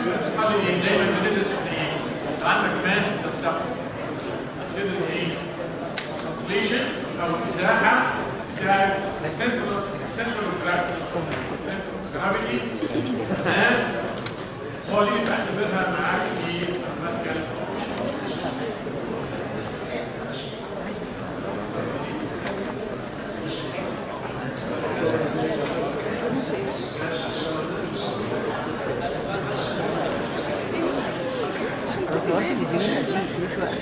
يبقى بتحل ايه؟ دايما بندرس احنا ايه؟ عندك ماس بتنتقل بتدرس ايه؟ ترانسليشن او مساحه بتاعت سنترال سنترال جرافيتي سنترال جرافيتي ماس هو دي بعتبرها معاك في ماثيماتيكال بس هو انت بتجيبينها دي في وقت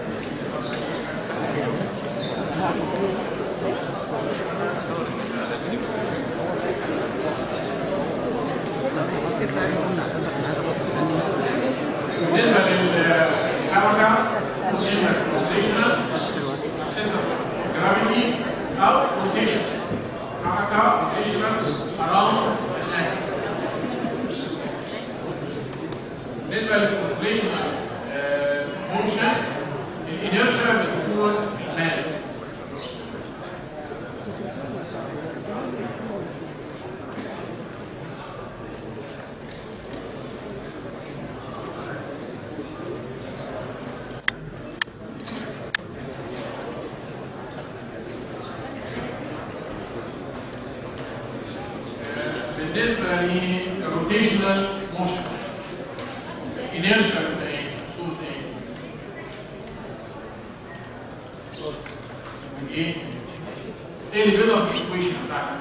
بالنسبه للحركه اما ترانسليشنال سنتر جرافيتي او روتيشن حركه روتيشنال اراوند الاكسس بالنسبه للترانسليشنال موشن الانيرشيا بتكون ماس بالنسبه للروتيشنال موشن انيرشيا بتبقى ايه؟ صوره ايه؟ ايه؟ ايه اللي بيضرب في الايكويشن بتاعتك؟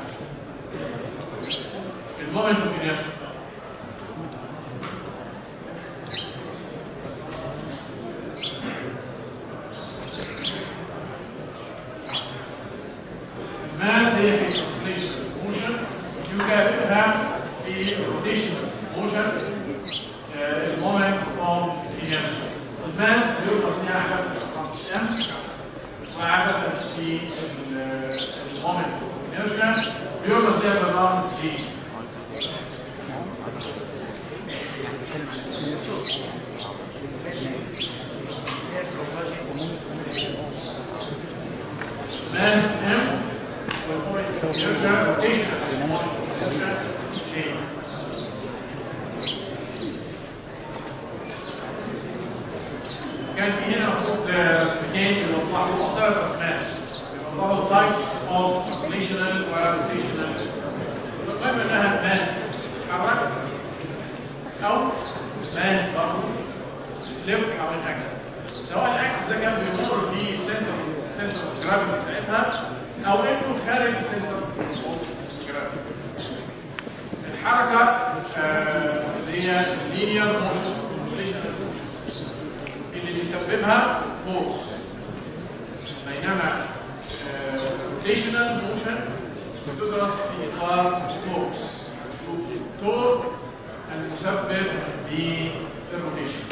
المومنت اوف انيرشيا الماس هي في الترانسليشن موشن يكافئها في الروتيشنال موشن المومنت اوف انيرشيا الماس بيرقص ليها عدد ام وعدد في المومنت اوف انيرشيا بيرقص ليها بالرمز جي ماس ام والمومنت اوف انيرشيا روتيشنال جي كان في هنا المفروض رسمتين بيوضحوا ثلاث رسمات بيوضحوا تايبس اوف ترانسليشنال وروتيشنال المهم انها ماس تتحرك او ماس برضه بتلف حوالين اكسس سواء الاكسس ده كان بيمر في سنتر سنتر جرافيتي بتاعتها او انه خارج سنتر جرافيتي الحركه آه، اللي هي لينير موشن ترانسليشنال موشن اللي بيسببها فورس بينما روتيشنال موشن بتدرس في اطار فورس شوف التور المسبب للروتيشن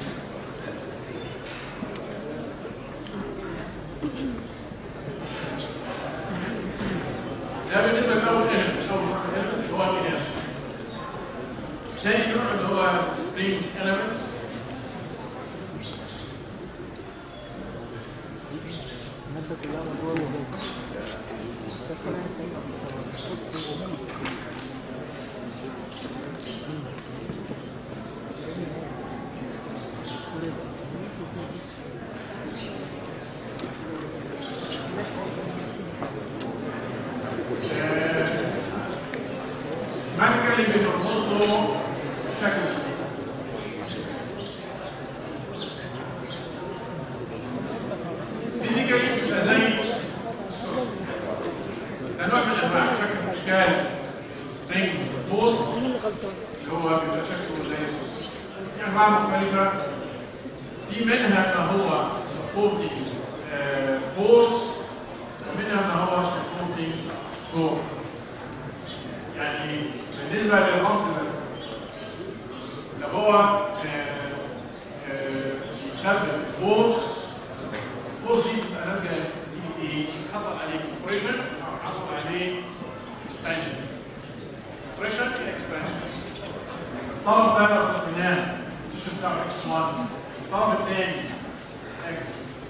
ده بالنسبه لاول element اول element اللي هو الانرجي تاني نوع اللي هو spring elements المادة كلها مجهولة وجوه بس انا محتاج ماتيكالي بنربط له شكل فيزيكالي بيبقى زي الصوت ده نوع من انواع شكل من اشكال سبرينج بول اللي هو بيبقى شكله زي الصوت في انواع مختلفه في منها ما هو سبورتنج فورس ومنها ما هو سبورتنج فورس يعني بالنسبه للرمز ده اللي هو آه، آه، بيسبب فورس الفورس دي بتبقى ناتجه نتيجه ايه؟ حصل عليه كومبريشن او حصل عليه اكسبانشن كومبريشن اكسبانشن الطرف ده لو سميناه البوزيشن بتاعه اكس 1 الطرف الثاني اكس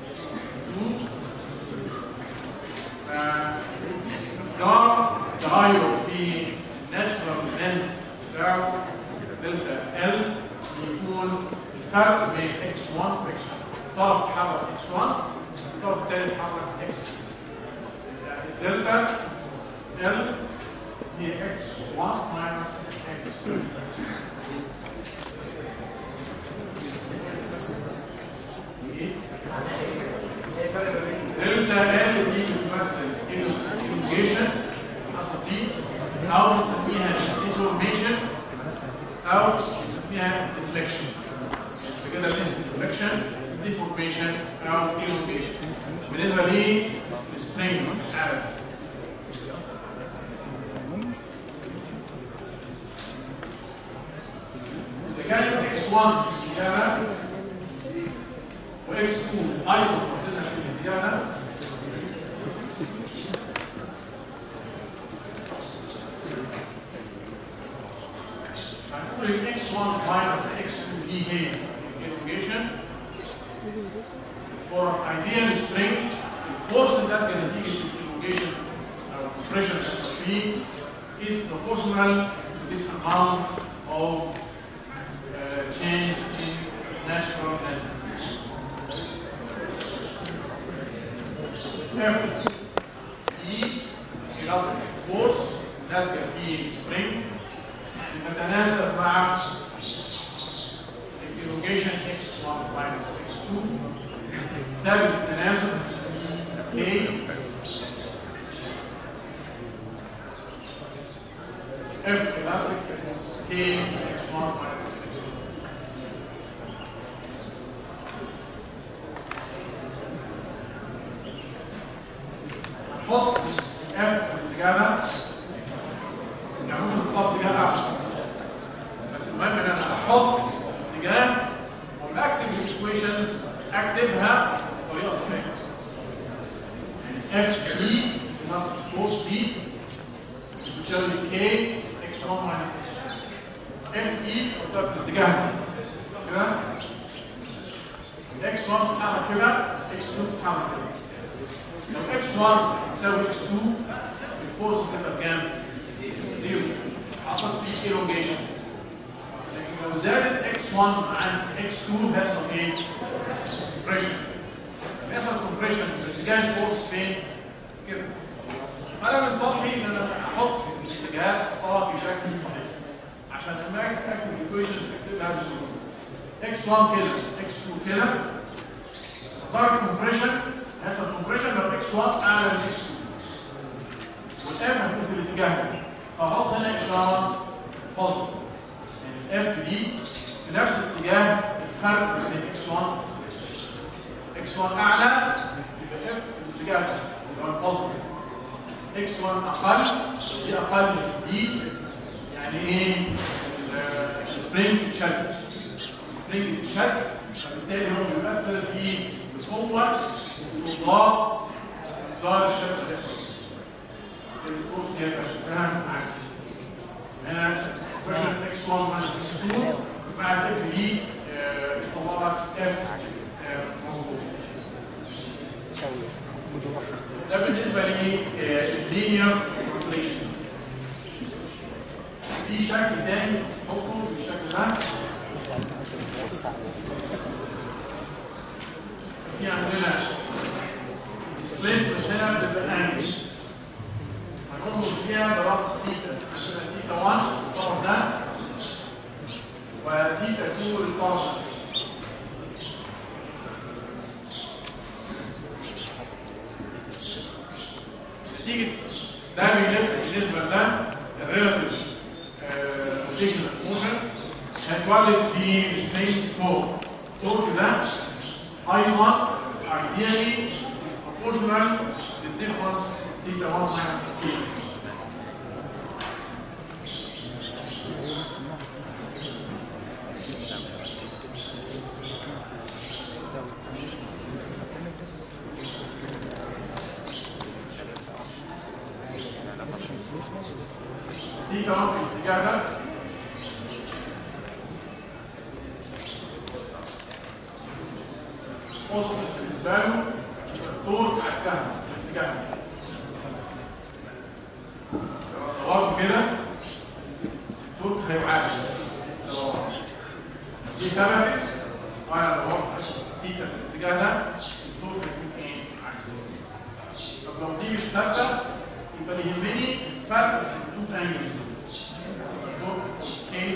2 فمقدار تغير في الناتشورال لينث بتاعه دلتا ال يكون الفرق بين x1 و x2 طرف يتحرك x1 الطرف الثاني يتحرك x2 يعني دلتا L هي x1 minus x2 دلتا L دي بتمثل الانجيشن حصل فيه او نسميها انفورميشن او نسميها ديفليكشن كده ليست ديفليكشن ديفورميشن او elongation بالنسبه للسبرينج عدد اذا كانت x1 في الاتجاه و x2 ايضا حطينا في الاتجاه هنقول ال x1 minus x2 دي هي elongation for ideal spring الفورس اللي ده نتيجه elongation او compression بتحصل فيه is proportional to this amount of uh, change in natural length. F E elastic force that في spring تتناسب مع الإيروجيشن x1 minus x2 ثابت التناسب k f elastic equals k x1 minus x2 حط f في الاتجاه ده يعني ممكن تحط اتجاه اعلى بس المهم ان انا احط اتجاه ولما اكتب الايكويشنز اكتبها بطريقه صحيحه يعني اف دي بلس فورس دي بتساوي كي اكس 1 ماينس اف اي قلتها في الاتجاه ده كده اكس 1 تتحرك كده اكس 2 تتحرك كده لو اكس 1 تساوي اكس 2 الفورس بتبقى بكام؟ زيرو حصل فيه elongation لكن لو زادت x1 عن x2 هيحصل ايه؟ compression هيحصل compression باتجاه الفورس فين؟ كده انا من سطحي ان انا احط الاتجاهات احطها في شكل صحيح عشان لما اجي اكتب الايكويشن اكتبها بسهوله x1 كده x2 كده درجه compression هيحصل compression لو x1 اعلى من x2 والاف هتكون في الاتجاه ده فاحط هنا اشاره فاضله يعني الاف دي في نفس اتجاه الفرق بين اكس 1 اكس 1 اعلى يبقى اف في الاتجاه ده اللي هو البوزيتيف اكس 1 اقل دي اقل من دي يعني ايه السبرينج شد السبرينج شد فبالتالي هو بيمثل في القوه وضاد دار الشد اللي يحصل الفورس دي هيبقى شكلها عكسي هنا اكسبريشن اكس 1 ماينس اكس 2 مع الاف دي يطلع لك اف مظبوط ده بالنسبه لللينير ترانسليشن في شكل تاني حطه بالشكل ده في عندنا displacement هنا بتبقى انجل هنرمز فيها بربط ثيتا عندنا ثيتا 1 الطرف ده وثيتا 2 الطرف ده نتيجة ده بيلف بالنسبة لده الريلاتيف روتيشن موشن هيتولد في سبرينج تورك التورك ده ايضا ideally proportional للديفرنس ثيتا 1 minus ثيتا دي كمان في الاتجاه ده قطر بالنسبه له الطول عكسها في الاتجاه ده لو كده الطول هيعاكس دي ثبتت وانا دورت تيتا في الاتجاه ده الطول هيكون ايه؟ عكسي طب لو دي مش ثابته يبقى اللي يهمني الفرق في التو انجلز دول ايه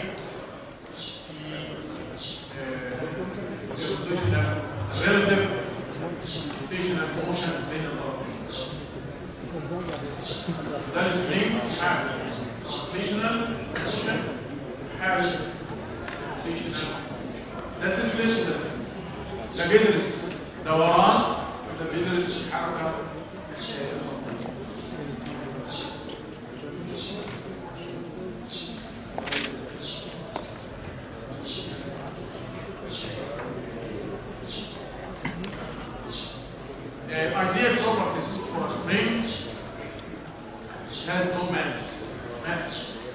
في بوزيشنال ريلاتيف روتيشنال موشن بين الطرفين ده السبرينج حاجه روتيشنال موشن حاجه روتيشنال ده سيستم وده سيستم ده بيدرس دوران وده بيدرس حركه uh, ideal properties for a spring has no mass. Massless.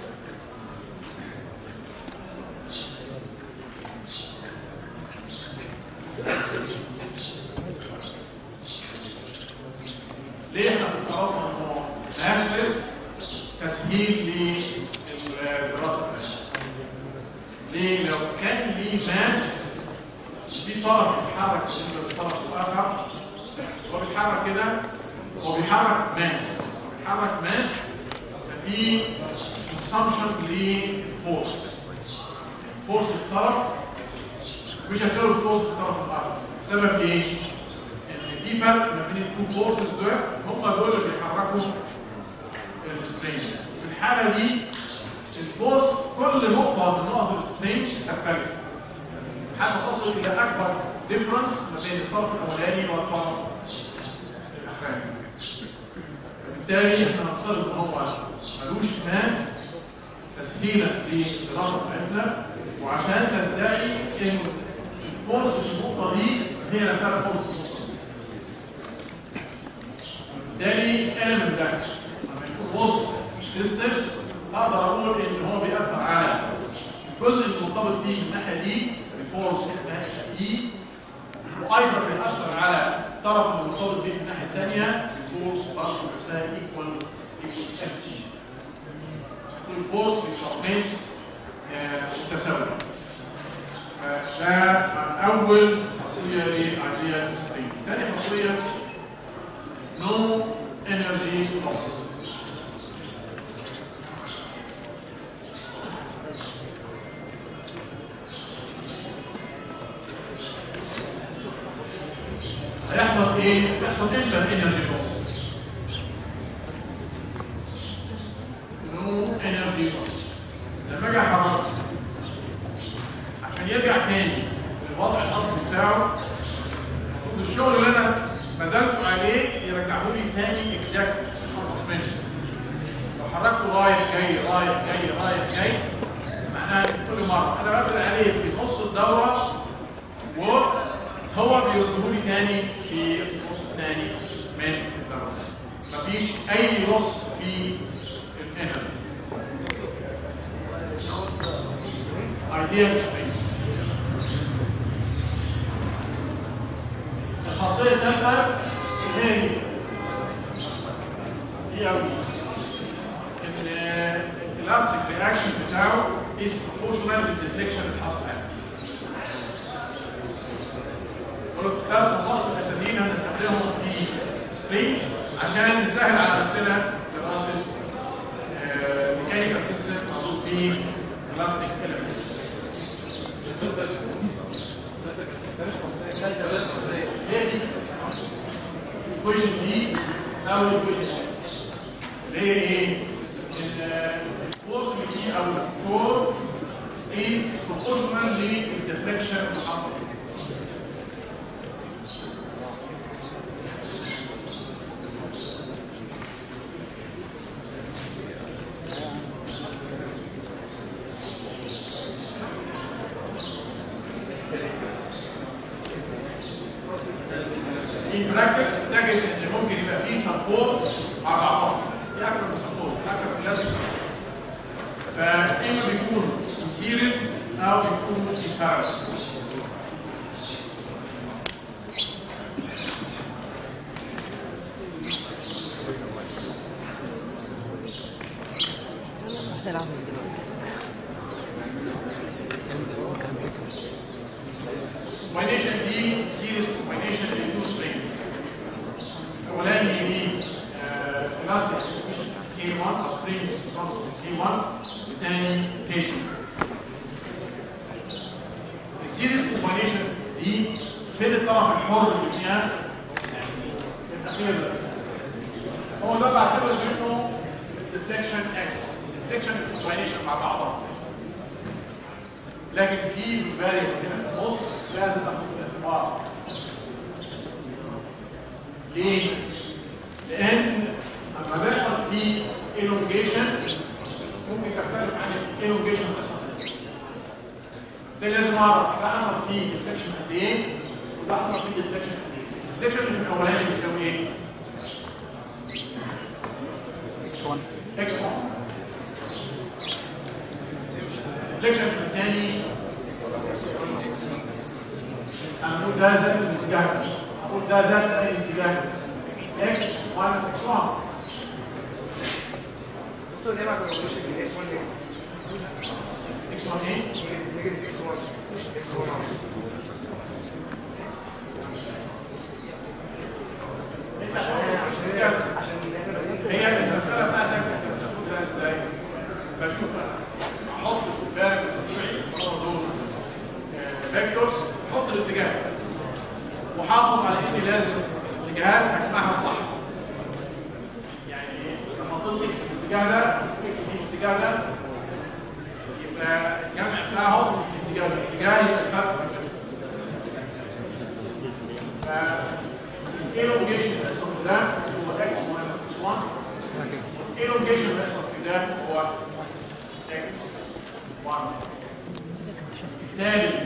ليه احنا افترضنا انه ماسلس تسهيل للدراسه بتاعتنا؟ ليه لو كان ليه ماس في طرف بيتحرك بالنسبه للطرف الاخر هو بيتحرك كده هو بيحرك ماس بيحرك ماس ففي كونسامشن للفورس فورس الطرف مش هتشيل الفورس في الطرف الاخر السبب ايه؟ ان في فرق ما بين التو فورسز دول هم دول اللي بيحركوا السبرينج في الحاله دي الفورس كل نقطه من نقط السبرينج تختلف حتى تصل الى اكبر ديفرنس ما بين الطرف الاولاني والطرف الاخراني بالتالي احنا نفترض ان هو ملوش ماس تسهيلا للدراسه بتاعتنا وعشان ندعي ان الفورس في النقطه دي هي نفسها الفورس في النقطه دي بالتالي element ده لما يكون وسط سيستم اقدر اقول ان هو بيأثر على الجزء المرتبط فيه من الناحيه دي بفورس اسمها اي وايضا بيأثر على الطرف المرتبط بيه في الناحيه الثانيه بفورس برضه نفسها ايكوال ايكوال اف جي الفورس في الطرفين آه، متساويه فده اول خاصيه لايديال سبرينج ثاني خاصيه نو انرجي لوس هيحصل ايه؟ بيحصل امتى الانرجي لوس؟ نو انرجي لوس لما اجي احركه عشان يرجع تاني للوضع الاصلي بتاعه المفروض الشغل اللي انا بذلته عليه يرجعه لي تاني اكزاكت مش هنقص منه لو حركته رايح جاي رايح جاي رايح جاي معناها إن كل مره انا ببذل عليه في نص الدوره وهو بيرده لي تاني في النص الثاني من الدوره مفيش اي نص في الانرجي ideal spring الخاصية الثالثة اللي هي دي دي أوي إن الإلاستيك رياكشن بتاعه is proportional للديفليكشن اللي حصل عليه. دول الثلاث خصائص الأساسيين هنستخدمهم في سبرينج عشان نسهل على نفسنا دراسة ميكانيكال سيستم موجود فيه elastic elements. هي دي الكويشن دي او الكويشن اللي هي ايه؟ الفورس اللي فيه او الكور is proportional للديفليكشن اللي حصل in practice تجد ان ممكن يبقى فيه سبورت على بعض في اكثر من سبورت اكثر من لازم سبورت فاما بيكون in series او بيكون in parallel هنلعب من دلوقتي السيريز كومبانيشن دي فين الطرف الحر اللي فيها؟ الاخير ده هو ده بعتبر انه الديفليكشن اكس الديفليكشن كومبانيشن مع بعضها لكن في فاريبل هنا في النص لازم تاخد في الاعتبار ليه؟ لان لما بيحصل فيه elongation ممكن تختلف عن الالونجيشن اللي بيحصل فيه ده لازم اعرف ده حصل فيه ديفليكشن قد ايه وده حصل فيه ديفليكشن قد ايه الديفليكشن اللي في الاولاني بيساوي ايه؟ x1 x1 الديفليكشن في الثاني هنقول ده زائد الاتجاه هقول ده زائد الاتجاه x minus x1 دكتور ليه ما تقولش ان اكس 1 x1 ايه؟ نيجاتيف اكس 1 مش اكس 1 انت عشان عشان هي كده عشان احنا بنقول هي المسألة بتاعتك بتاخدها ازاي؟ بشوف احط في بالك اسبوعي دول فيكتورز احط الاتجاه وحافظ على اني لازم الاتجاهات اجمعها صح. يعني لما احط اكس في الاتجاه ده اكس دي في الاتجاه ده يبقى الجمع بتاعهم في الاتجاه ده، الاتجاه يبقى الفرق ما بينهم. elongation بيحصل في ده هو x minus x1 elongation بيحصل في ده هو x1 بالتالي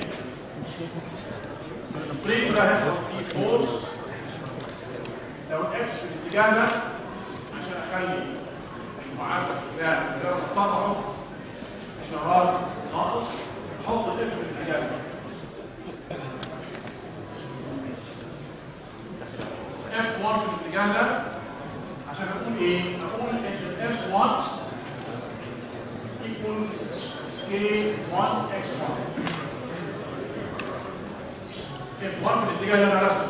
السبرينج ده هيحصل فيه فورس لو x في الاتجاه ده عشان اخلي المعادله ده غير مضطر احط اشارات ناقص احط الاف في الاتجاه ده F1 في الاتجاه ده عشان اقول ايه؟ اقول ان F1 equals K1 X1 F1 في الاتجاه اللي انا رسمه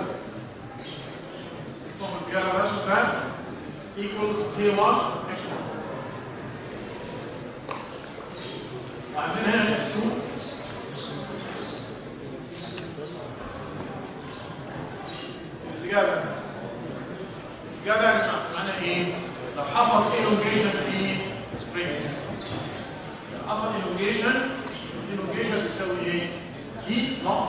F1 في الاتجاه اللي انا رسمه ده equals K1 X1 وعندنا هنا F2 الاتجاه ده الاتجاه ده يا جماعه معناه ايه؟ لو حصل elongation في سبرينج لو حصل elongation elongation بيساوي ايه؟ دي ناقص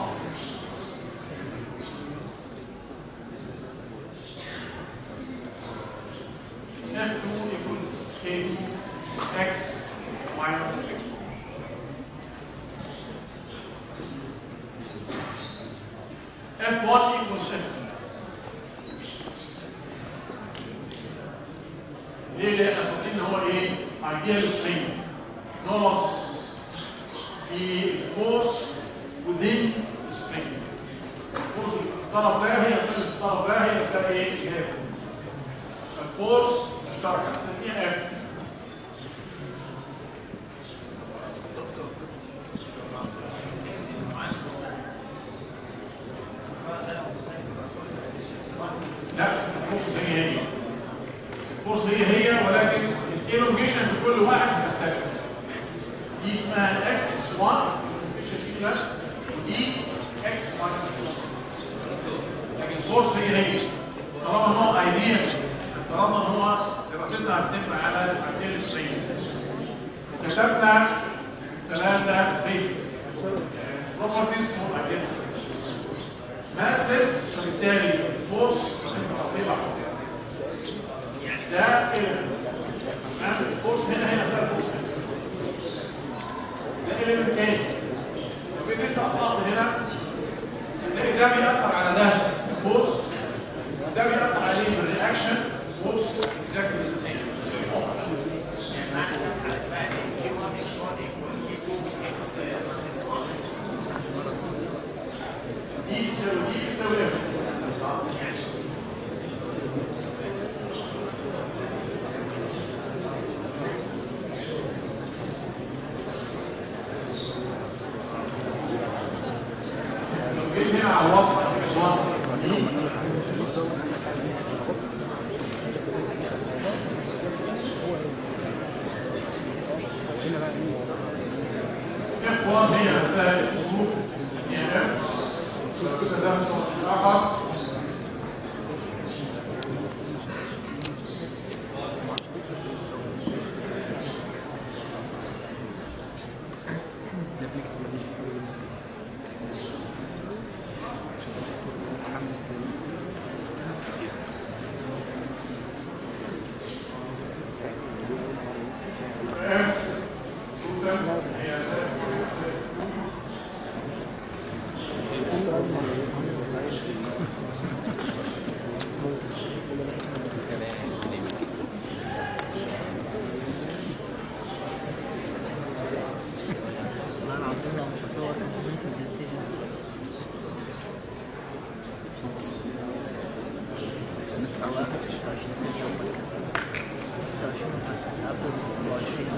F2 equals K2 x minus x1 F1 equals F2 ليه؟ لأن فاكرين إن هو إيه؟ ideal string no loss في الفورس within the spring الفورس اللي في الطرف ده هي نفس الطرف ده هي نفسها إيه؟ اللي هي الفورس مشتركة هنسميها F لا الفورس هي هي الفورس هي هي ولكن الالونجيشن في كل واحد بتختلف دي اسمها x1 الالونجيشن دي كده ودي x minus لكن الفورس هي هي طالما هو ايديال افترضنا ان هو دراستنا هتتم على الايديال سبرينج وكتبنا ثلاثه بيسك بروبرتيز فور ايديال سبرينج ماسلس فبالتالي الفورس هتبقى رفيعه ده element تمام الفورس هنا هنا فيها فورس ده element تاني لو جيت انت قطعت هنا هتلاقي ده بيأثر على ده فورس وده بيأثر عليه بالرياكشن فورس اكزاكتلي ذا سيم دي بتساوي دي بتساوي اف لو جيت هنا عوضت x1 دي هنا بقى ايه F1 هي نفسها F2 هي كده ده اخر والله العظيم لو مش هصور ممكن تنسيني أو آخر 26 سنة أو كده. 26 سنة قبل 27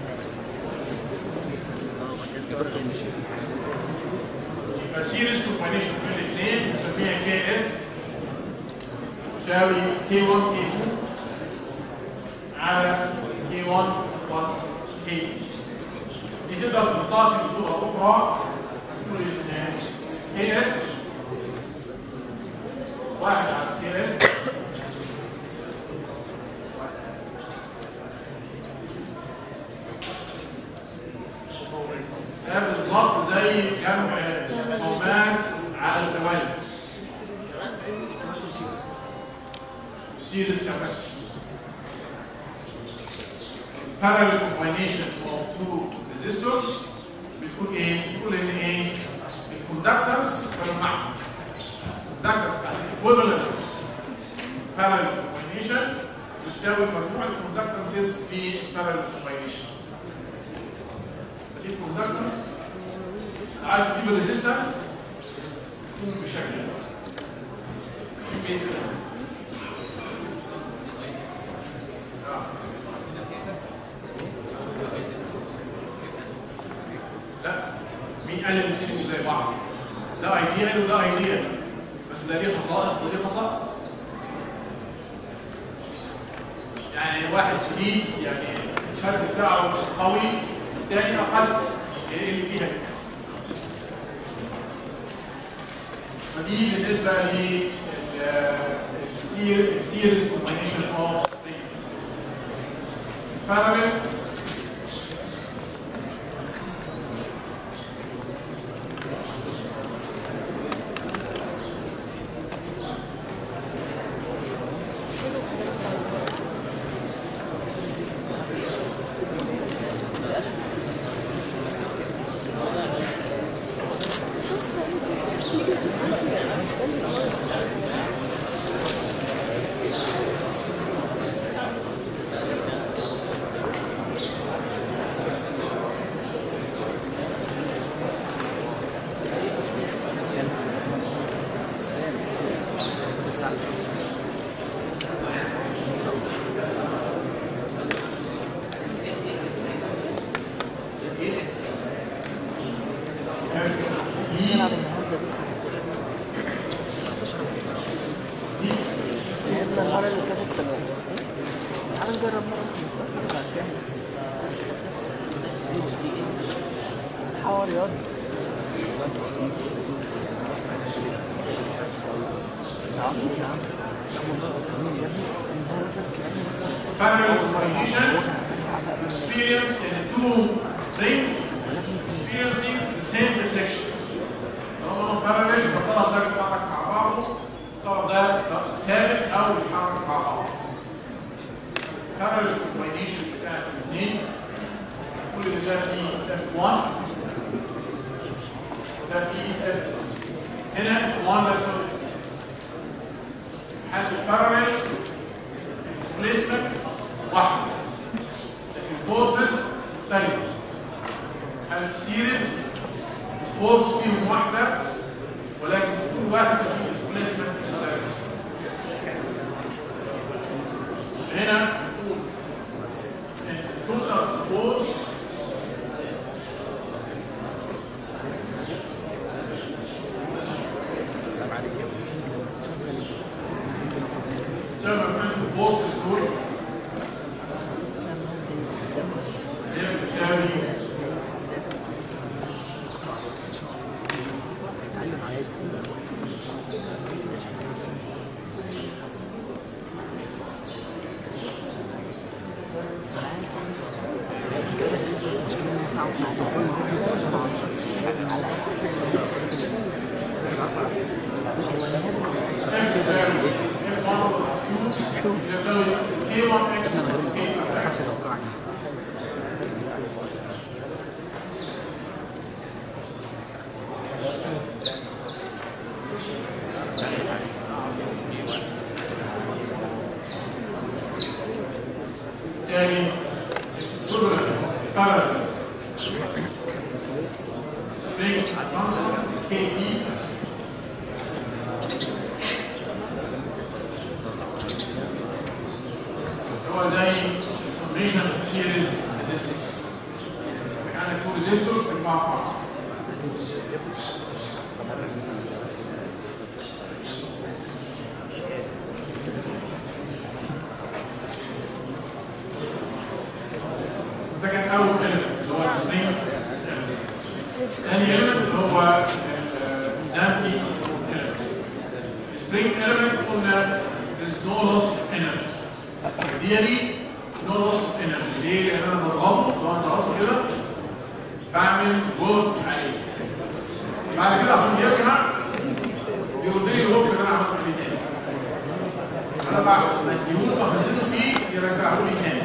اه ما كانش برضه مش يبقى سيريز كومباينيشن بين الاثنين نسميها كي اس تساوي كي 1 كي 2 على كي 1 بلس كي دي تقدر تحطها في صورة أخرى تقول إن كي اس واحد على كي اس ده بالظبط زي جمع قومات على التوازي series capacity parallel combination of two resistors بتكون ايه؟ بتقول ان ايه؟ الكوندكتنس بالمعنى الكوندكتنس بتاع equivalence parallel combination بتساوي مجموع الكوندكتنسز في parallel combination دي الكوندكتنس عايز تجيب الريزيستنس تكون بشكل ده. في بيس كده. آه. لا مين قال ان الاثنين زي بعض؟ ده ايديال وده ايديال بس ده ليه خصائص وده ليه خصائص يعني واحد شديد يعني الشد بتاعه قوي الثاني اقل ايه اللي فيها كده فدي بالنسبه للسيريز كومبينيشن اوف parallel دي نلعب النهارده دي لسه المرة اللي فاتت كانوا تعال نجرب مرة نستخدم بعد كده حوار رياضي يا عم يا عم يا عم يا ابني parallel combination experience in the two rings experiencing the same reflection. طالما parallel يبقى الطرف ده بيتحرك مع بعضه الطرف ده ثابت او بيتحرك مع بعضه. parallel combination بتاعت الاثنين كل اللي ده فيه F1 وده فيه F هنا F1 ده يساوي F2. حالة البارالل displacement واحد لكن الفورسز مختلفة حالة السيريز الفورس فيهم واحدة ولكن كل واحد فيه displacement مختلف هنا التوتال فورس تساوي كل الفورسز دول هي بتساوي يعني equivalent parallel string advanced KE هو زي summation of series resistors يعني two resistors في مع بعض ده كان اول element اللي هو السبرينج ثاني element اللي هو الدامبي element السبرينج element قلنا there is no loss of energy ideally no loss of energy ليه؟ لان انا بضغطه لو انا ضغطته كده بعمل جهد عليه بعد كده عشان يرجع بيرد لي الهوك اللي انا عملته فيه تاني انا بعد ما اديهوله بخزنه فيه يرجعه لي تاني